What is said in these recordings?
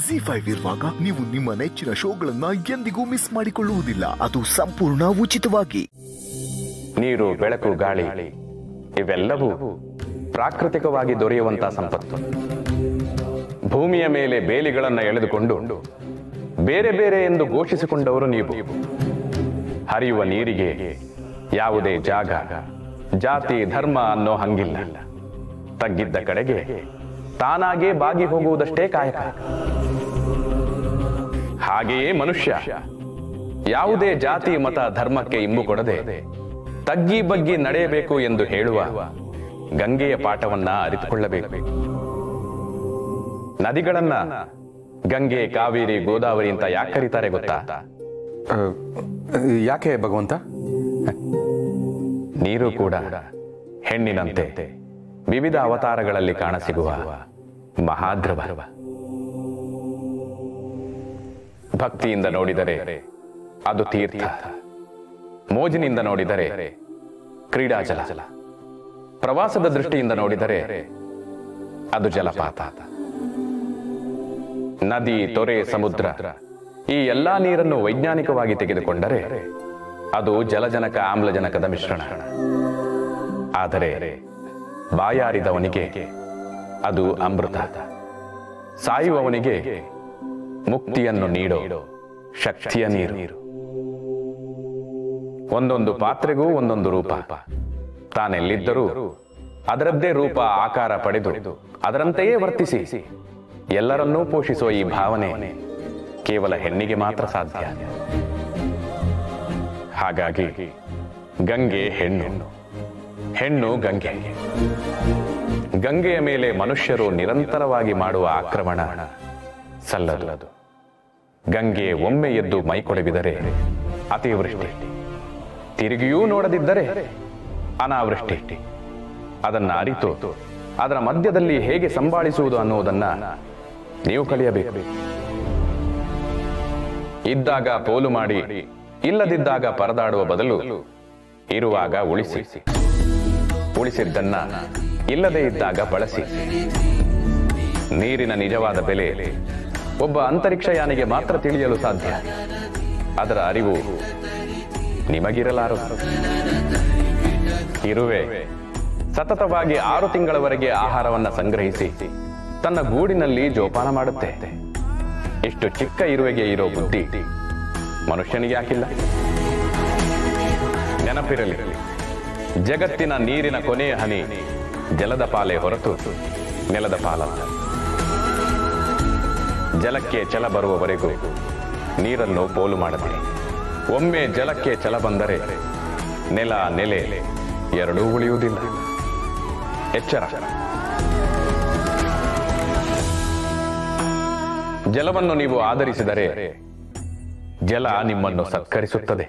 G five ಇರುವಾಗ ನೀವು ನಿಮ್ಮ ನೆಚ್ಚಿನ ಶೋಗಳನ್ನ ಎಂದಿಗೂ ಮಿಸ್ ಮಾಡಿಕೊಳ್ಳುವುದಿಲ್ಲ ಅದು ಸಂಪೂರ್ಣ ಉಚಿತವಾಗಿ ನೀರು ಬೆಳಕು ಗಾಳಿ ಇವೆಲ್ಲವೂ ಪ್ರಾಕೃತಿಕವಾಗಿ ದೊರೆಯುವಂತಹ ಸಂಪತ್ತು ಭೂಮಿಯ ಮೇಲೆ ಬೇಲಿಗಳನ್ನ ಎಳೆದುಕೊಂಡು ಬೇರೆ ಬೇರೆ ಎಂದು ಘೋಷಿಸಿಕೊಂಡವರು ನೀವು ಹರಿಯುವ ನೀರಿಗೆ ಯಾವುದೇ ಜಾಗ ಜಾತಿ ಧರ್ಮ ಅನ್ನೋ ಹಂಗಿಲ್ಲ ತಗ್ಗಿದ್ದ ಕಡೆಗೆ ತಾನಾಗೇ ಬಾಗಿ ಹೋಗುವುದಷ್ಟೇ ಕಾಯಕ ಹಾಗೆಯೇ ಮನುಷ್ಯ ಯಾವುದೇ ಜಾತಿ ಮತ ಧರ್ಮಕ್ಕೆ ಇಂಬು ಕೊಡದೆ ತಗ್ಗಿ ಬಗ್ಗಿ ನಡೆಯಬೇಕು ಎಂದು ಹೇಳುವ ಗಂಗೆಯ ಪಾಠವನ್ನ ಅರಿತುಕೊಳ್ಳಬೇಕು ನದಿಗಳನ್ನ ಗಂಗೆ ಕಾವೇರಿ ಗೋದಾವರಿ ಅಂತ ಯಾಕೆ ಕರೀತಾರೆ ಗೊತ್ತಾ ಆ, ಯಾಕೆ ಭಗವಂತ ನೀರು ಕೂಡ ಹೆಣ್ಣಿನಂತೆ ವಿವಿಧ ಅವತಾರಗಳಲ್ಲಿ ಕಾಣಸಿಗುವ ಮಹಾದ್ರವ ಭಕ್ತಿಯಿಂದ ನೋಡಿದರೆ ಅದು ತೀರ್ಥ ಮೋಜಿನಿಂದ ನೋಡಿದರೆ ಕ್ರೀಡಾಜಲ ಪ್ರವಾಸದ ದೃಷ್ಟಿಯಿಂದ ನೋಡಿದರೆ ಅದು ಜಲಪಾತ ನದಿ ತೊರೆ ಸಮುದ್ರ ಈ ಎಲ್ಲಾ ನೀರನ್ನು ವೈಜ್ಞಾನಿಕವಾಗಿ ತೆಗೆದುಕೊಂಡರೆ ಅದು ಜಲಜನಕ ಆಮ್ಲಜನಕದ ಮಿಶ್ರಣ ಆದರೆ ಬಾಯಾರಿದವನಿಗೆ ಅದು ಅಮೃತ ಸಾಯುವವನಿಗೆ ಮುಕ್ತಿಯನ್ನು ನೀಡೋ ಶಕ್ತಿಯ ನೀರು ಒಂದೊಂದು ಪಾತ್ರೆಗೂ ಒಂದೊಂದು ರೂಪ ತಾನೆಲ್ಲಿದ್ದರೂ ಅದರದ್ದೇ ರೂಪ ಆಕಾರ ಪಡೆದು ಅದರಂತೆಯೇ ವರ್ತಿಸಿ ಎಲ್ಲರನ್ನೂ ಪೋಷಿಸುವ ಈ ಭಾವನೆ ಕೇವಲ ಹೆಣ್ಣಿಗೆ ಮಾತ್ರ ಸಾಧ್ಯ ಹಾಗಾಗಿ ಗಂಗೆ ಹೆಣ್ಣು ಹೆಣ್ಣು ಗಂಗೆ ಗಂಗೆಯ ಮೇಲೆ ಮನುಷ್ಯರು ನಿರಂತರವಾಗಿ ಮಾಡುವ ಆಕ್ರಮಣ ಸಲ್ಲದು ಗಂಗೆ ಒಮ್ಮೆ ಎದ್ದು ಮೈಕೊಡವಿದರೆ ಅತಿವೃಷ್ಟಿ ತಿರುಗಿಯೂ ನೋಡದಿದ್ದರೆ ಅನಾವೃಷ್ಟಿ ಅದನ್ನ ಅರಿತು ಅದರ ಮಧ್ಯದಲ್ಲಿ ಹೇಗೆ ಸಂಭಾಳಿಸುವುದು ಅನ್ನುವುದನ್ನ ನೀವು ಕಲಿಯಬೇಕು ಇದ್ದಾಗ ಪೋಲು ಮಾಡಿ ಇಲ್ಲದಿದ್ದಾಗ ಪರದಾಡುವ ಬದಲು ಇರುವಾಗ ಉಳಿಸಿ ಉಳಿಸಿದ್ದನ್ನ ಇಲ್ಲದೇ ಇದ್ದಾಗ ಬಳಸಿ ನೀರಿನ ನಿಜವಾದ ಬೆಲೆ ಒಬ್ಬ ಅಂತರಿಕ್ಷಯಾನಿಗೆ ಮಾತ್ರ ತಿಳಿಯಲು ಸಾಧ್ಯ ಅದರ ಅರಿವು ನಿಮಗಿರಲಾರದು ಇರುವೆ ಸತತವಾಗಿ ಆರು ತಿಂಗಳವರೆಗೆ ಆಹಾರವನ್ನ ಸಂಗ್ರಹಿಸಿ ತನ್ನ ಗೂಡಿನಲ್ಲಿ ಜೋಪಾನ ಮಾಡುತ್ತೆ ಇಷ್ಟು ಚಿಕ್ಕ ಇರುವೆಗೆ ಇರೋ ಬುದ್ಧಿ ಮನುಷ್ಯನಿಗೆ ಯಾಕಿಲ್ಲ ನೆನಪಿರಲಿ ಜಗತ್ತಿನ ನೀರಿನ ಕೊನೆಯ ಹನಿ ಜಲದ ಪಾಲೆ ಹೊರತು ನೆಲದ ಪಾಲಲ್ಲ ಜಲಕ್ಕೆ ಛಲ ಬರುವವರೆಗೂ ನೀರನ್ನು ಪೋಲು ಮಾಡದಿರಿ ಒಮ್ಮೆ ಜಲಕ್ಕೆ ಛಲ ಬಂದರೆ ನೆಲ ನೆಲೆ ಎರಡೂ ಉಳಿಯುವುದಿಲ್ಲ ಎಚ್ಚರ ಜಲವನ್ನು ನೀವು ಆಧರಿಸಿದರೆ ಜಲ ನಿಮ್ಮನ್ನು ಸತ್ಕರಿಸುತ್ತದೆ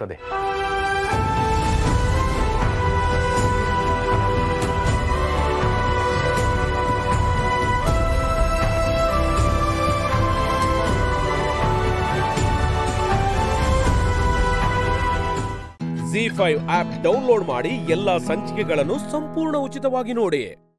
ಜಿ ಫೈವ್ ಆಪ್ ಡೌನ್ಲೋಡ್ ಮಾಡಿ ಎಲ್ಲಾ ಸಂಚಿಕೆಗಳನ್ನು ಸಂಪೂರ್ಣ ಉಚಿತವಾಗಿ ನೋಡಿ